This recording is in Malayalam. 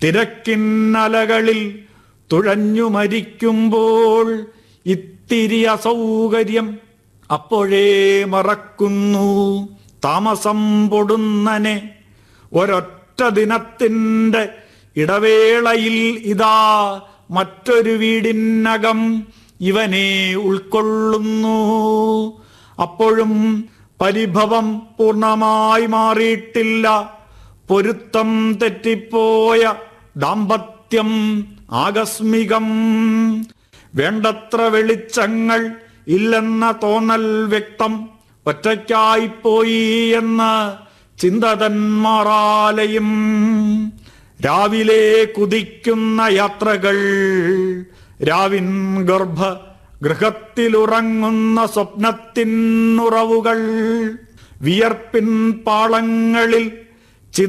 തിരക്കിന്നലകളിൽ തുഴഞ്ഞു മരിക്കുമ്പോൾ ഇത്തിരി അസൗകര്യം അപ്പോഴേ മറക്കുന്നു താമസം പൊടുന്നനെ ഒരൊറ്റ ദിനത്തിൻ്റെ ഇടവേളയിൽ ഇതാ മറ്റൊരു വീടിനകം ഇവനെ ഉൾക്കൊള്ളുന്നു അപ്പോഴും പരിഭവം പൂർണ്ണമായി മാറിയിട്ടില്ല പൊരുത്തം തെറ്റിപ്പോയ ദാമ്പത്യം ആകസ്മികം വേണ്ടത്ര വെളിച്ചങ്ങൾ ഇല്ലെന്ന തോന്നൽ വ്യക്തം ഒറ്റയ്ക്കായിപ്പോയി എന്ന് ചിന്തതന്മാറാലയും രാവിലെ കുതിക്കുന്ന യാത്രകൾ രാവിൻ ഗർഭ ഗൃഹത്തിലുറങ്ങുന്ന സ്വപ്നത്തിനുറവുകൾ വിയർപ്പിൻ പാളങ്ങളിൽ